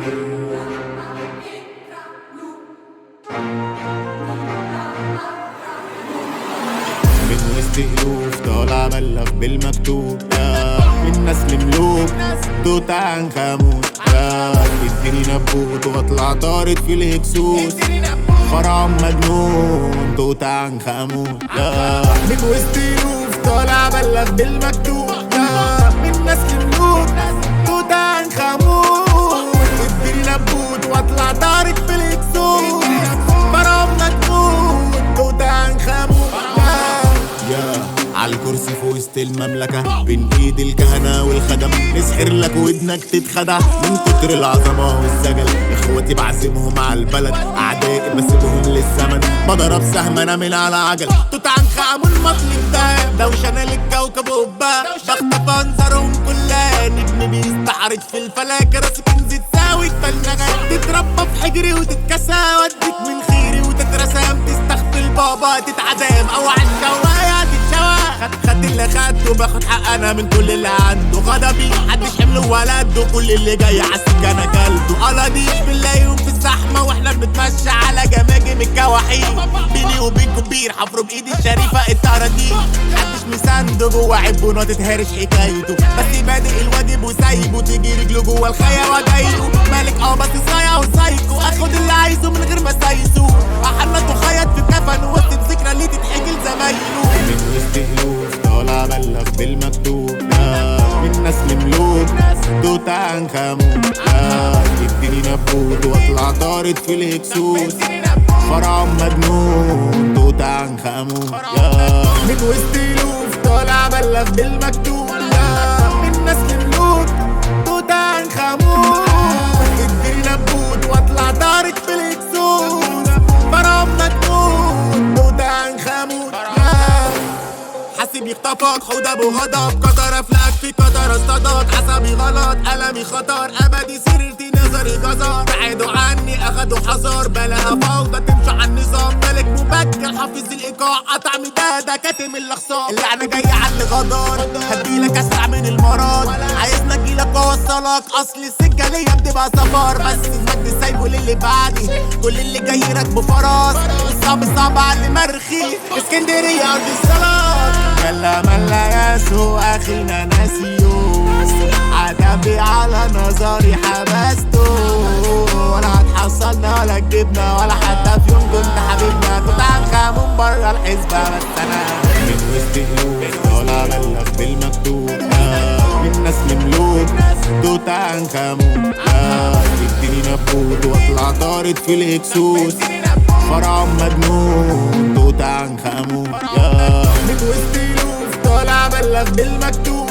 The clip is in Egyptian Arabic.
من وسط ألوف طالع بلغ بالمكتوب يا من نسل ملوك توت عنخ آمون يا اديني نبوت واطلع طارد في الهكسوس فرعون مجنون توت عنخ آمون يا من وسط ألوف طالع بلغ بالمكتوب يا من نسل ملوك توت عنخ آمون اديني نبوت واطلع طارد في الهكسوس فرعون مجنون توت عنخ آمون يا يا عالكرسي في وسط المملكة بين ايد الكهنة والخدم نسحر لك ودنك تتخدع من كتر العظمة والسجل اخواتي بعزمهم على البلد اعدائي بسيبهم للزمن بضرب سهم انا من على عجل توت عنخ امون مطلق دهب دوشنا للكوكب قبة بخطف انظارهم كلها نجم بيستعرض في الفلك راس كنز تساوي تفلغة تتربى في حجري وتتكسى واديك من خيري وتترسم تستخفي بابا تتعدم او على الشوايه تتشوى خد خد اللي خدته باخد حق انا من كل اللي عنده غضبي محدش حمله ولده كل اللي جاي عالسكة انا كلته قلاضيش بنلاقيهم في الزحمه واحنا بنتمشى على جماجم الكواحيل بيني وبينكم بير حفروا بايدي الشريفه الطراديق محدش مسانده جوه عبونه تتهرش حكايته بس بادئ الواجب وسايبه تيجي رجله جوه الخيا وجايله مالك اه بس صايع وسايكو اخد اللي عايزه من غير ما سايسه احنط وخيط في كفن وسط ذكرى ليه تتحجل زمايله من وسط الوف طالع بلغ بالمكتوب يا من نسل ملوك توت عنخ آمون يا يديني نبوت واطلع طارد في الهكسوس فرعون مجنون توت عنخ آمون يا من وسط الوف طالع بلغ بالمكتوب يا من نسل ملوك توت عنخ آمون اديني نبوت واطلع طارد في الهكسوس فرعون مجنون توت عنخ آمون يا حاسب يخطفك حوض ابو غضب قدر افلك في قدر اصطادك عصبي غلط قلمي خطر ابدي سررتي نظري جزر بعدوا عني اخدوا حذر بلاها فوضى تمشوا على النظام ملك مبكر حافظ الايقاع قطع مدادة كاتم الاخصام اللعنة جاية على اللي غدار هديلك اسرع من المرض عايزني اجيلك واوصلك اصل السكة ليا بتبقى سفر بس المجد سايبه للي بعدي كل اللي جاي راكبه فرس الصعب صعب على اللي مرخي اسكندرية ارض الصلاة كلا ملا يسوع اخينا ناسيو عتبي على نظري حبسته ولا هتحصلنا ولا كدبنا ولا حتى في يوم كنت حبيبنا كنت عنخ من بره الحسبة بس انا من وسط هلوك طالع بلغ بالمكتوب آه، من نسل ملوك توت عنخ آمون آه، يديني نبوت واطلع طارد في الهكسوس فرعون مجنون توت عنخ آمون يا من وسط الوف طالع بلغ بالمكتوب